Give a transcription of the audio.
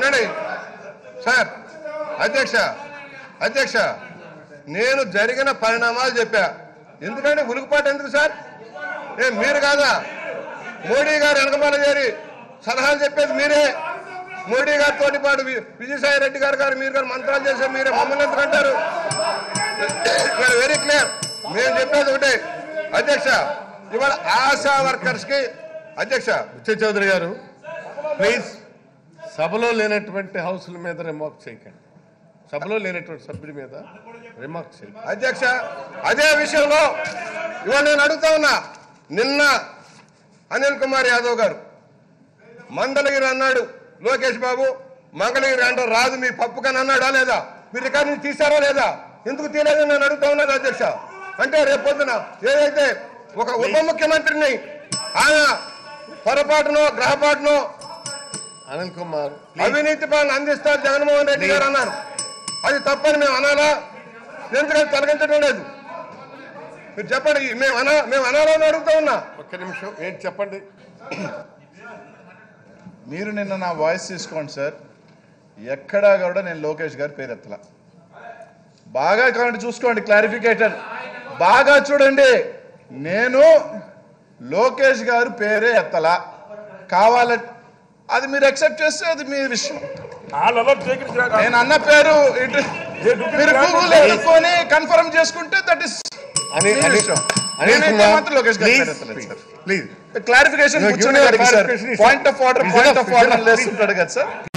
వినండి సార్ అధ్యక్ష అధ్యక్ష నేను జరిగిన పరిణామాలు చెప్పా ఎందుకంటే ఉలుకుపాటు ఎందుకు సార్ ఏ మీరు కాదా మోడీ గారు వెనకమాల చేరి సలహాలు చెప్పేది మీరే మోడీ గారితో పాటు వి- విజయసాయి రెడ్డి గారు గారు మీరు గారు మంత్రాలు చేసే మీరే మమ్మల్ని ఎందుకు అంటారు వెరీ క్లియర్ మేము చెప్పేది ఒకటే అధ్యక్ష ఇవాళ ఆశా వర్కర్స్ కి అధ్యక్ష బుచ్చ చౌదరి గారు ప్లీజ్ సభలో లేనటువంటి హౌస్ల మీద రిమార్క్ చేయకండి సభలో లేనటువంటి సభ్యుడి మీద రిమార్క్ చేయండి అధ్యక్ష అదే విషయంలో ఇవాళ నేను అడుగుతా ఉన్నా నిన్న అనిల్ కుమార్ యాదవ్ గారు మందలగిరి అన్నాడు లోకేష్ బాబు మంగళగిరి అంటే రాదు మీ పప్పు కానీ అన్నాడా లేదా మీరు రికార్డు తీశారా లేదా ఎందుకు తీయలేదని నేను అడుగుతా ఉన్నాను అధ్యక్ష అంటే రేపొద్దున ఏదైతే ఒక ఉప ముఖ్యమంత్రిని ఆయన పొరపాటునో గ్రహపాటునో అనిల్ కుమార్ please. అవినీతి పాలన అందిస్తారు జగన్మోహన్ రెడ్డి గారు అన్నారు అది తప్పని మేము అనాలా ఎందుకంటే తొలగించడం లేదు మీరు చెప్పండి మేము అనా మేము అనాలని అడుగుతా ఉన్నా ఒక్క నిమిషం ఏంటి చెప్పండి మీరు నిన్న నా వాయిస్ తీసుకోండి సార్ ఎక్కడా కూడా నేను లోకేష్ గారి పేరు ఎత్తలా బాగా కావాలంటే చూసుకోండి క్లారిఫికేషన్ బాగా చూడండి నేను లోకేష్ గారు పేరే ఎత్తలా కావాలంటే అది మీరు అక్సెప్ట్ చేస్తే అది మీ విషయం నేను అన్న పేరు ఇటు- మీరు గూగుల్ ఎత్తుకొని కన్ఫర్మ్ చేసుకుంటే దట్ ఇస్ అని- అని- విషయం అనిల్ నేనైతే కుమార్, మాత్రం లోకేష్ గారి పేరు please, ఎత్తలేదు సార్ ప్లీజ్ క్లారిఫికేషన్ No, కూర్చొని give me a అడిగి sir clarification. Point of order Is point enough, of is order enough. లేస్తుంటాడు కదా సార్